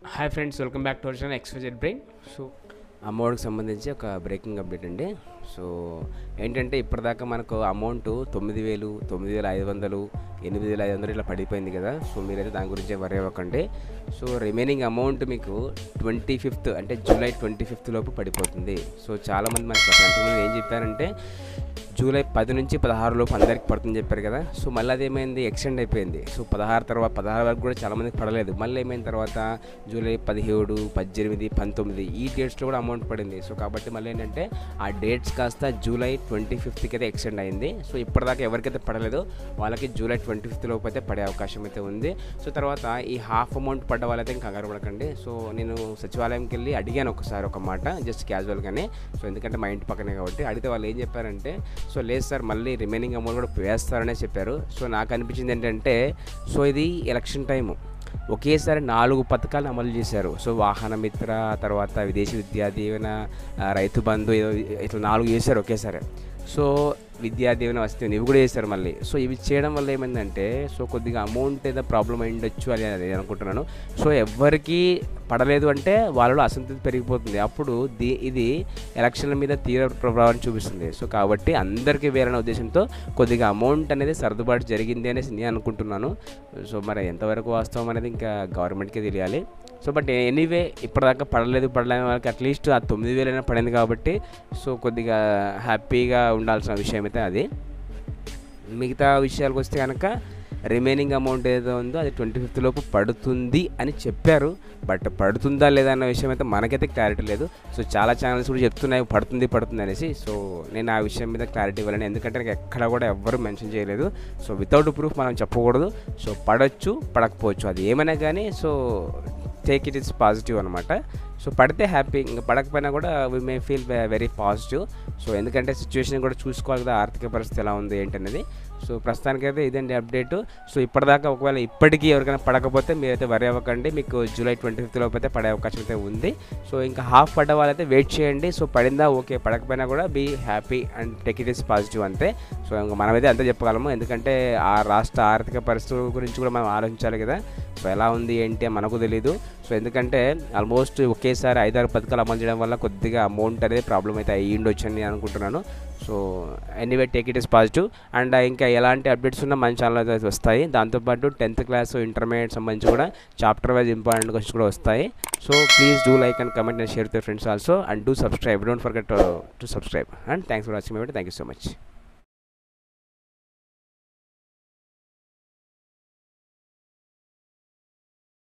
hi friends welcome back to our channel ఎక్స్పెజెడ్ brain so అమౌంట్కి సంబంధించి ఒక బ్రేకింగ్ అప్డేట్ అండి సో ఏంటంటే ఇప్పటిదాకా మనకు అమౌంట్ తొమ్మిది వేలు తొమ్మిది వేల ఐదు వందలు ఎనిమిది వేల ఐదు వందలు ఇట్లా పడిపోయింది కదా సో మీరైతే దాని గురించి వరి అవ్వకండి సో రిమైనింగ్ అమౌంట్ మీకు ట్వంటీ ఫిఫ్త్ అంటే జూలై ట్వంటీ ఫిఫ్త్ లోపు పడిపోతుంది సో చాలామంది మనకి అసలు అంతకుముందు ఏం చెప్పారంటే జూలై పది నుంచి పదహారు లోపు అందరికి పడుతుంది చెప్పారు కదా సో మళ్ళీ అదేమైంది ఎక్స్టెండ్ అయిపోయింది సో పదహారు తర్వాత పదహారు వరకు కూడా చాలామందికి పడలేదు మళ్ళీ ఏమైన తర్వాత జూలై పదిహేడు పద్దెనిమిది పంతొమ్మిది ఈ డేట్స్లో కూడా అమౌంట్ పడింది సో కాబట్టి మళ్ళీ ఏంటంటే ఆ డేట్స్ కాస్త జూలై ట్వంటీ ఫిఫ్త్కి అయితే ఎక్స్టెండ్ అయింది సో ఇప్పటిదాకా ఎవరికైతే పడలేదో వాళ్ళకి జూలై ట్వంటీ ఫిఫ్త్ లోపు అయితే పడే అవకాశం అయితే ఉంది సో తర్వాత ఈ హాఫ్ అమౌంట్ పడ్డ వాళ్ళైతే ఇంకా కంగారు పడకండి సో నేను సచివాలయంకి వెళ్ళి అడిగాను ఒకసారి ఒక మాట జస్ట్ క్యాజువల్గానే సో ఎందుకంటే మా ఇంటి పక్కనే కాబట్టి అడిగితే వాళ్ళు ఏం చెప్పారంటే సో లేదు సార్ మళ్ళీ రిమైనింగ్ అమౌంట్ కూడా వేస్తారనే చెప్పారు సో నాకు అనిపించింది ఏంటంటే సో ఇది ఎలక్షన్ టైము ఒకేసారి నాలుగు పథకాలు అమలు చేశారు సో వాహన మిత్ర తర్వాత విదేశీ విద్యా దీవెన ఆ, రైతు బంధు ఏదో ఇట్లా నాలుగు చేశారు ఒకేసారి సో విద్యా దీవెన వస్తే ఇవి కూడా చేశారు మళ్ళీ సో ఇవి చేయడం వల్ల ఏమైందంటే సో కొద్దిగా అమౌంట్ ఏదో ప్రాబ్లం అయి ఉండొచ్చు అని నేను అనుకుంటున్నాను సో ఎవరికి పడలేదు అంటే వాళ్ళలో అసంతృప్తి పెరిగిపోతుంది అప్పుడు దీ ఇది ఎలక్షన్ల మీద తీవ్ర ప్రభావం చూపిస్తుంది సో కాబట్టి అందరికీ వేరనే ఉద్దేశంతో కొద్దిగా అమౌంట్ అనేది సర్దుబాటు జరిగింది అనేసి నేను అనుకుంటున్నాను సో మరి ఎంతవరకు వాస్తవం అనేది ఇంకా గవర్నమెంట్కే తెలియాలి సో బట్ ఎనీవే ఇప్పటిదాకా పడలేదు పడలేని వాళ్ళకి అట్లీస్ట్ ఆ తొమ్మిది వేలైనా పడింది కాబట్టి సో కొద్దిగా హ్యాపీగా ఉండాల్సిన విషయం అయితే అది మిగతా విషయాలకు వస్తే కనుక రిమైనింగ్ అమౌంట్ ఏదో ఉందో అది ట్వంటీ ఫిఫ్త్ లోపు పడుతుంది అని చెప్పారు బట్ పడుతుందా లేదా అన్న విషయం అయితే మనకైతే క్లారిటీ లేదు సో చాలా ఛానల్స్ కూడా చెప్తున్నాయి పడుతుంది పడుతుంది అనేసి సో నేను ఆ విషయం మీద క్లారిటీ ఇవ్వాలని ఎందుకంటే నాకు ఎక్కడ కూడా ఎవ్వరు మెన్షన్ చేయలేదు సో వితౌట్ ప్రూఫ్ మనం చెప్పకూడదు సో పడవచ్చు పడకపోవచ్చు అది ఏమైనా కానీ so take it it's positive అనమాట సో పడితే హ్యాపీ ఇంకా పడకపోయినా కూడా we may feel very positive so ఎందుకంటే సిచ్యువేషన్ కూడా చూసుకోవాలి కదా ఆర్థిక పరిస్థితి ఎలా ఉంది ఏంటనేది సో ప్రస్తుతానికైతే ఇదండి అప్డేట్ సో ఇప్పటిదాకా ఒకవేళ ఇప్పటికీ ఎవరికైనా పడకపోతే మీరైతే వరి అవ్వకండి మీకు జూలై ట్వంటీ ఫిఫ్త్ లోపు అయితే పడే అవకాశం అయితే ఉంది సో ఇంకా హాఫ్ పడ్డ వాళ్ళైతే వెయిట్ చేయండి సో పడిందా ఓకే పడకపోయినా కూడా be happy and take it is positive అంతే సో ఇంకా మనమైతే అంతే చెప్పగలము ఎందుకంటే ఆ రాష్ట్ర ఆర్థిక పరిస్థితుల గురించి కూడా మనం ఆలోచించాలి కదా సో ఎలా ఉంది ఏంటి అని మనకు తెలియదు సో ఎందుకంటే ఆల్మోస్ట్ ఒకేసారి ఐదారు పథకాలు అమలు చేయడం వల్ల కొద్దిగా అమౌంట్ అనేది ప్రాబ్లం అయితే అయ్యి ఉండొచ్చు అని నేను అనుకుంటున్నాను so anyway take it is positive and ఇంకా ఎలాంటి అప్డేట్స్ ఉన్నా మన ఛానల్ అయితే వస్తాయి దాంతోపాటు టెన్త్ క్లాస్ ఇంటర్మీడియట్ సంబంధించి కూడా చాప్టర్ వైజ్ ఇంపార్టెంట్ క్వశ్చన్స్ కూడా వస్తాయి so please do like and comment and share with friends also and do subscribe don't forget to subscribe and thanks for watching my thank you so much